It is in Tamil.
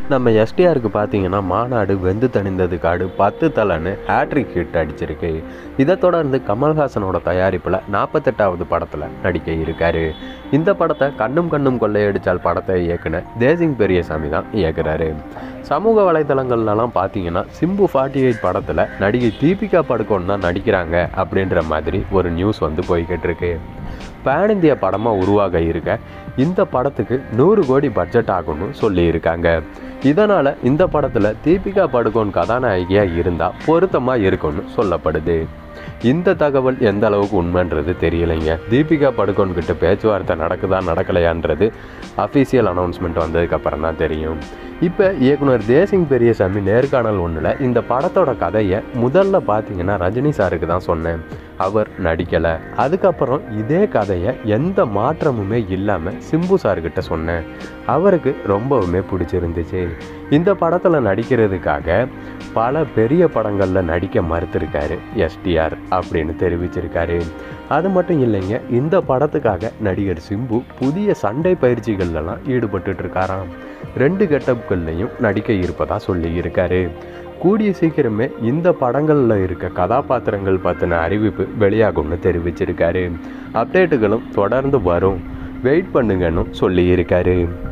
நம்ம எஸ்டிஆருக்கு பார்த்தீங்கன்னா மாநாடு வெந்து தணிந்தது காடு பத்து தலைன்னு ஹேட்ரிக் ஹிட் அடிச்சிருக்கு இதை தொடர்ந்து கமல்ஹாசனோட தயாரிப்பில் நாற்பத்தெட்டாவது படத்தில் நடிக்க இருக்காரு இந்த படத்தை கண்ணும் கண்ணும் கொள்ளையடிச்சால் படத்தை இயக்குன தேசிங் பெரியசாமி தான் இயக்குறாரு சமூக வலைதளங்கள்லாம் பார்த்தீங்கன்னா சிம்பு ஃபார்ட்டி எயிட் படத்தில் நடிகை தீபிகா படுகோன் தான் நடிக்கிறாங்க அப்படின்ற மாதிரி ஒரு நியூஸ் வந்து போய்கிட்டு இருக்கு பேன் இந்திய படமாக உருவாக இருக்க இந்த படத்துக்கு நூறு கோடி பட்ஜெட் ஆகும்னு சொல்லியிருக்காங்க இதனால் இந்த படத்தில் தீபிகா படுகோன் கதாநாயகியாக இருந்தால் பொருத்தமாக இருக்கும்னு சொல்லப்படுது இந்த தகவல் எந்த அளவுக்கு உண்மைன்றது தெரியலைங்க தீபிகா படுகோன் கிட்ட பேச்சுவார்த்தை நடக்குதா நடக்கலையான்றது அஃபீஷியல் அனௌன்ஸ்மெண்ட் வந்ததுக்கப்புறம் தான் தெரியும் இப்போ இயக்குனர் தேசிங் பெரியசாமி நேர்காணல் ஒன்றில் இந்த படத்தோட கதையை முதல்ல பார்த்தீங்கன்னா ரஜினி சாருக்கு தான் சொன்னேன் அவர் நடிக்கலை அதுக்கப்புறம் இதே கதையை எந்த மாற்றமுமே இல்லாமல் சிம்பு சார்கிட்ட சொன்னேன் அவருக்கு ரொம்பவுமே பிடிச்சிருந்துச்சு இந்த படத்தில் நடிக்கிறதுக்காக பல பெரிய படங்களில் நடிக்க மறுத்திருக்காரு எஸ்டிஆர் அப்படின்னு தெரிவிச்சிருக்காரு அது மட்டும் இல்லைங்க இந்த படத்துக்காக நடிகர் சிம்பு புதிய சண்டை பயிற்சிகள்லாம் ஈடுபட்டுட்டு இருக்காராம் ரெண்டு கெட்டப்கள்லையும் நடிக்க இருப்பதா சொல்லி இருக்காரு கூடிய சீக்கிரமே இந்த படங்களில் இருக்க கதாபாத்திரங்கள் பற்றின அறிவிப்பு வெளியாகும்னு தெரிவிச்சிருக்காரு அப்டேட்டுகளும் தொடர்ந்து வரும் வெயிட் பண்ணுங்கன்னு சொல்லி இருக்காரு